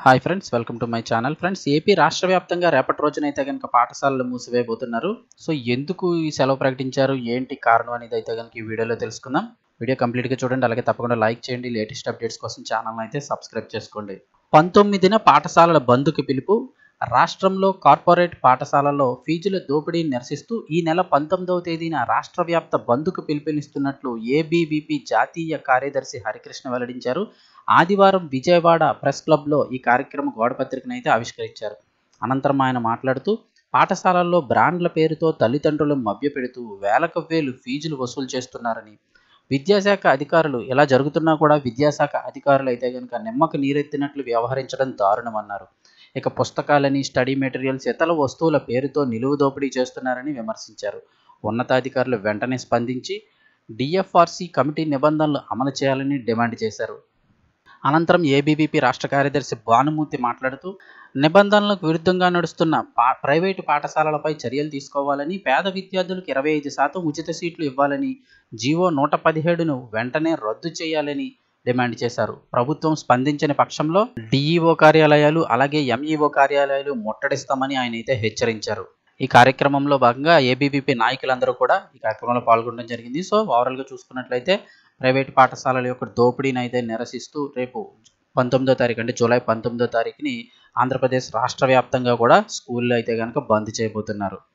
hi friends welcome to my channel friends AP రాష్ట్ర వ్యాప్తంగా రేపటి రోజున అయితే కనుక పాఠశాలలు మూసివేయబోతున్నారు సో ఎందుకు ఈ సెలవు ప్రకటించారు ఏంటి కారణం అనేది అయితే కనుక ఈ వీడియోలో తెలుసుకుందాం వీడియో కంప్లీట్గా చూడండి అలాగే తప్పకుండా లైక్ చేయండి లేటెస్ట్ అప్డేట్స్ కోసం ఛానల్ అయితే సబ్స్క్రైబ్ చేసుకోండి పంతొమ్మిదిన పాఠశాలల బంద్కు పిలుపు రాష్ట్రంలో కార్పొరేట్ పాఠశాలల్లో ఫీజుల దోపిడీని నిరసిస్తూ ఈ నెల పంతొమ్మిదవ తేదీన రాష్ట్ర వ్యాప్త బంద్కు పిలుపునిస్తున్నట్లు ఏబీవీపీ జాతీయ కార్యదర్శి హరికృష్ణ వెల్లడించారు ఆదివారం విజయవాడ ప్రెస్ క్లబ్లో ఈ కార్యక్రమ గోడపత్రికను అయితే ఆవిష్కరించారు అనంతరం ఆయన మాట్లాడుతూ పాఠశాలల్లో బ్రాండ్ల పేరుతో తల్లిదండ్రులు మభ్యపెడుతూ వేలకు వేలు ఫీజులు వసూలు చేస్తున్నారని విద్యాశాఖ అధికారులు ఇలా జరుగుతున్నా కూడా విద్యాశాఖ అధికారులు అయితే కనుక నిమ్మకు నీరెత్తినట్లు వ్యవహరించడం దారుణమన్నారు ఇక పుస్తకాలని స్టడీ మెటీరియల్స్ ఇతర వస్తువుల పేరుతో నిలువు దోపిడీ చేస్తున్నారని విమర్శించారు ఉన్నతాధికారులు వెంటనే స్పందించి డిఎఫ్ఆర్సి కమిటీ నిబంధనలు అమలు చేయాలని డిమాండ్ చేశారు అనంతరం ఏబీవీపీ రాష్ట్ర కార్యదర్శి భానుమూర్తి మాట్లాడుతూ నిబంధనలకు విరుద్ధంగా నడుస్తున్న పా ప్రైవేటు పాఠశాలలపై చర్యలు తీసుకోవాలని పేద విద్యార్థులకు ఇరవై ఐదు శాతం ఉచిత సీట్లు ఇవ్వాలని జీవో నూట పదిహేడును వెంటనే రద్దు చేయాలని డిమాండ్ చేశారు ప్రభుత్వం స్పందించని పక్షంలో డిఈఓ కార్యాలయాలు అలాగే ఎంఈఓ కార్యాలయాలు ముట్టడిస్తామని ఆయన అయితే హెచ్చరించారు ఈ కార్యక్రమంలో భాగంగా ఏబీవీపీ నాయకులందరూ కూడా ఈ కార్యక్రమంలో పాల్గొనడం జరిగింది సో ఓవరాల్గా చూసుకున్నట్లయితే ప్రైవేట్ పాఠశాలల యొక్క దోపిడీని అయితే నిరసిస్తూ రేపు పంతొమ్మిదో తారీఖు అంటే జూలై పంతొమ్మిదో తారీఖుని ఆంధ్రప్రదేశ్ రాష్ట్ర వ్యాప్తంగా కూడా స్కూళ్ళు అయితే కనుక బంద్ చేయబోతున్నారు